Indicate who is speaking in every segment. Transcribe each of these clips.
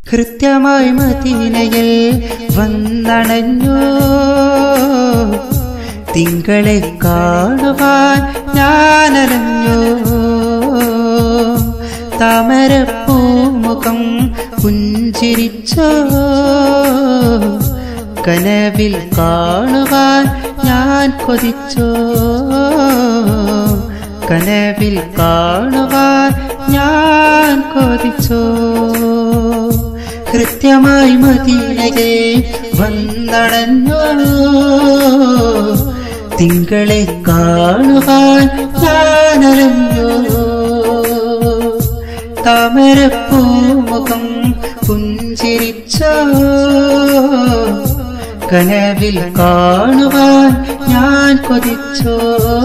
Speaker 1: കൃത്യമായി മദീനയിൽ വന്നണഞ്ഞു തിങ്കളെ കാണുവാൻ ഞാനലഞ്ഞു താമരപ്പൂമുഖം പുഞ്ചിരിച്ചോ കനവിൽ കാണുവാൻ ഞാൻ കൊതിച്ചോ കനവിൽ കാണുവാൻ ഞാൻ കൊതിച്ചോ കൃത്യമായി മദീനയെ വന്നടഞ്ഞോ തിങ്കളെ കാണുവാൻ ഞാനലഞ്ഞോ താമരപ്പൂമുഖം പുഞ്ചിരിച്ചോ കനവിൽ കാണുവാൻ ഞാൻ കൊതിച്ചോ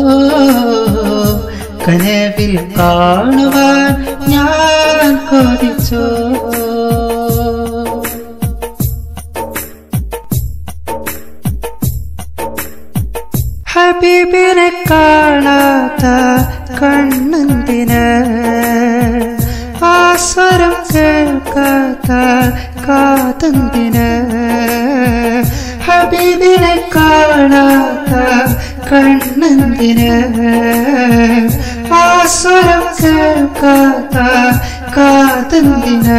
Speaker 1: കനവിൽ കാണുവാൻ ഞാൻ കൊതിച്ചോ ഹബീബിനെ കാണാത്ത കണ്ണെന്തിന് ആസ്വരം കേൾക്കാത്ത കാതെന്തിന് ഹബീബിനെ കാണാത്ത കണ്ണെന്തിന് ആസ്വരം കേൾക്കാത്ത കാതെന്തിന്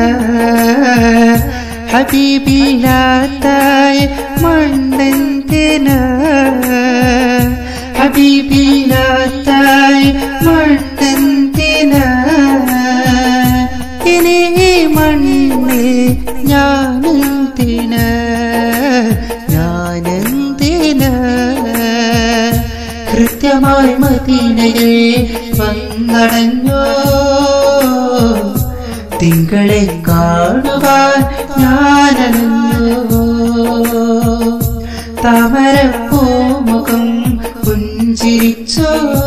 Speaker 1: ഹബീബിലാത്തായി മണ്ണെന്തിന് ഹബീബിലാത്തായി മണ്ണെന്തിന് ഇനി ഈ മണ്ണിൽ ഞാനെന്തിന് ഞാനെന്തിന് കൃത്യമായി മദീനയെ വന്നടഞ്ഞോ തിങ്കളെ കാണുവാൻ ഞാനലഞ്ഞു താമരപ്പൂമുഖം പുഞ്ചിരിച്ചോ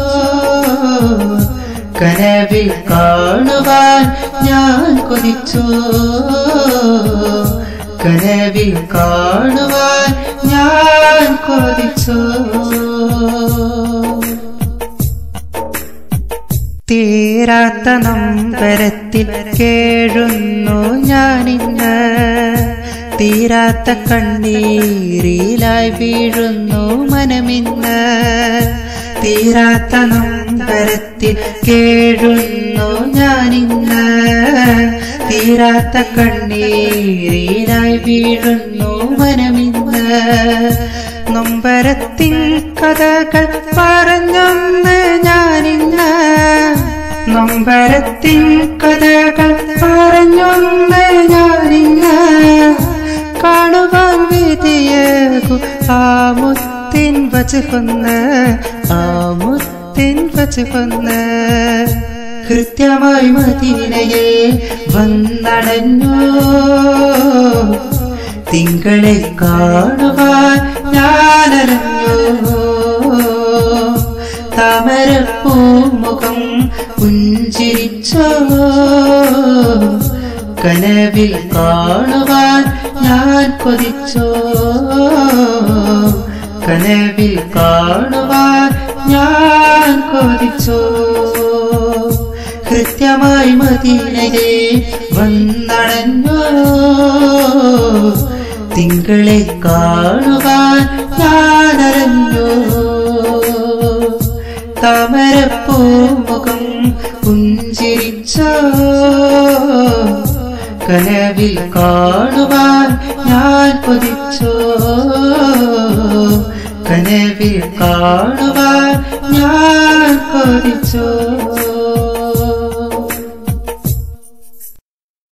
Speaker 1: കനവിൽ കാണുവാൻ ഞാൻ കൊതിച്ചോ കനവിൽ കാണുവാൻ ഞാൻ കൊതിച്ചോ തീരാത്ത നമ്പരത്തിൽ കേഴുന്നു ഞാനിന്ന് തീരാത്ത കണ്ണീരിലായി വീഴുന്നു മനമിന്ന് തീരാത്ത നമ്പരത്തിൽ കേഴുന്നു ഞാനിന്ന് തീരാത്ത കണ്ണീരിലായി വീഴുന്നു മനമിന്ന് നൊമ്പരത്തിൻ കഥകൾ പറഞ്ഞൊന്ന് ഞാനിന്ന് നൊമ്പരത്തിൻ കഥകൾ പറഞ്ഞൊന്ന് ഞാനിന്ന് കാണുവാൻ വിധിയേകു ആ മുത്തിൻ വച്ച് കൊന്ന് ആ മുത്തിൻ വച്ച് കൊന്ന് കൃത്യമായി മദീനയെ വന്നടഞ്ഞു തിങ്കളെ കാണുവാൻ ഞാനറിഞ്ഞു താമരപ്പൂമുഖം പുഞ്ചിരിച്ചോ കനവിൽ കാണുവാൻ ഞാൻ കൊതിച്ചോ കനവിൽ കാണുവാൻ ഞാൻ കൊതിച്ചോ കൃത്യമായി മദീനയെ വന്നടഞ്ഞോ തിങ്കളെ കാണുവാൻ ഞാനറിഞ്ഞു താമരപ്പൂമുഖം പുഞ്ചിരിച്ചോ കനവിൽ കാണുവാൻ ഞാൻ കൊതിച്ചോ കനവിൽ കാണുവാൻ ഞാൻ കൊതിച്ചോ